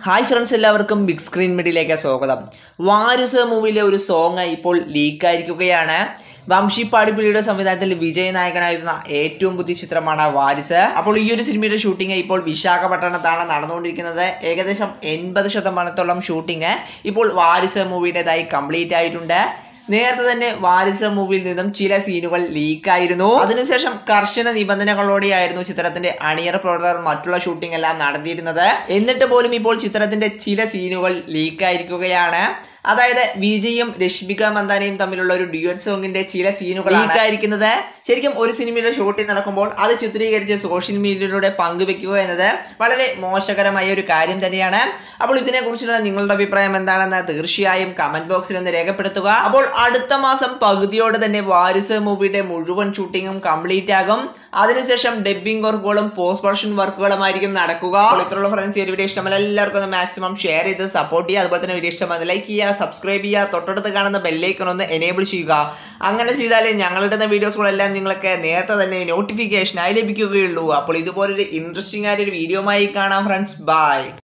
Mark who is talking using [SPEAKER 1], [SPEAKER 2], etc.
[SPEAKER 1] hi friends എല്ലാവർക്കും big screen മീഡിയയിലേക്ക് സ്വാഗതം വാരിസ് മൂവിയിലെ ഒരു സോങ് ഇപ്പോൾ ലീക്കായിരിക്കുകയാണ് വംശി പാടിപ്പിള്ളിയുടെ സംവിധാനത്തിൽ വിജയ് നായകനായിരുന്ന ഏറ്റവും പുതിയ ചിത്രമാണ് വാരിസ് അപ്പോൾ ഈ ഒരു സിനിമയുടെ ഷൂട്ടിംഗ് ഇപ്പോൾ വിശാഖപട്ടണത്താണ് നടന്നുകൊണ്ടിരിക്കുന്നത് ഏകദേശം എൺപത് ശതമാനത്തോളം ഷൂട്ടിംഗ് ഇപ്പോൾ വാരിസ് മൂവിയുടേതായി കംപ്ലീറ്റ് ആയിട്ടുണ്ട് നേരത്തെ തന്നെ വാരിസ മൂവിയിൽ നിന്നും ചില സീനുകൾ ലീക്കായിരുന്നു അതിനുശേഷം കർശന നിബന്ധനകളോടെയായിരുന്നു ചിത്രത്തിന്റെ അണിയറ പ്രവർത്തകർ മറ്റുള്ള ഷൂട്ടിംഗ് എല്ലാം നടത്തിയിരുന്നത് എന്നിട്ട് പോലും ഇപ്പോൾ ചിത്രത്തിന്റെ ചില സീനുകൾ ലീക്കായിരിക്കുകയാണ് അതായത് വിജയും രശ്മിക മന്ദാനയും തമ്മിലുള്ള ഒരു ഡ്യുവറ്റ് സോങ്ങിന്റെ ചില സീനുകൾ ലീക്കായിരിക്കുന്നത് ശരിക്കും ഒരു സിനിമയുടെ ഷൂട്ടിംഗ് നടക്കുമ്പോൾ അത് ചിത്രീകരിച്ച് സോഷ്യൽ മീഡിയയിലൂടെ പങ്കുവെക്കുക എന്നത് വളരെ മോശകരമായ ഒരു കാര്യം തന്നെയാണ് അപ്പോൾ ഇതിനെക്കുറിച്ചുള്ള നിങ്ങളുടെ അഭിപ്രായം എന്താണെന്ന് തീർച്ചയായും കമന്റ് ബോക്സിൽ ഒന്ന് രേഖപ്പെടുത്തുക അപ്പോൾ അടുത്ത മാസം പകുതിയോടെ തന്നെ വാരിസ് മൂവിയുടെ മുഴുവൻ ഷൂട്ടിങ്ങും കംപ്ലീറ്റ് ആകും അതിനുശേഷം ഡബ്ബിംഗ് വർക്കുകളും പോസ്റ്റ് പ്രൊഡക്ഷൻ വർക്കുകളുമായിരിക്കും നടക്കുക അപ്പോൾ ഇത്രയുള്ള ഫ്രണ്ട്സ് ഈ ഒരു വീഡിയോ ഇഷ്ടമല്ല എല്ലാവർക്കും ഒന്ന് മാക്സിമം ഷെയർ ചെയ്ത് സപ്പോർട്ട് ചെയ്യുക അതുപോലെ തന്നെ വീഡിയോ ഇഷ്ടമായി ലൈക്ക് ചെയ്യുക സബ്സ്ക്രൈബ് ചെയ്യുക തൊട്ടടുത്ത് കാണുന്ന ബെല്ലൈക്കൺ ഒന്ന് എനേബിൾ ചെയ്യുക അങ്ങനെ ചെയ്താലേ ഞങ്ങളിടുന്ന വീഡിയോസുകളെല്ലാം നിങ്ങൾക്ക് നേരത്തെ തന്നെ നോട്ടിഫിക്കേഷനായി ലഭിക്കുകയുള്ളൂ അപ്പോൾ ഇതുപോലൊരു ഇൻട്രസ്റ്റിംഗ് ആയൊരു വീഡിയോമായി കാണാം ഫ്രണ്ട്സ് ബൈ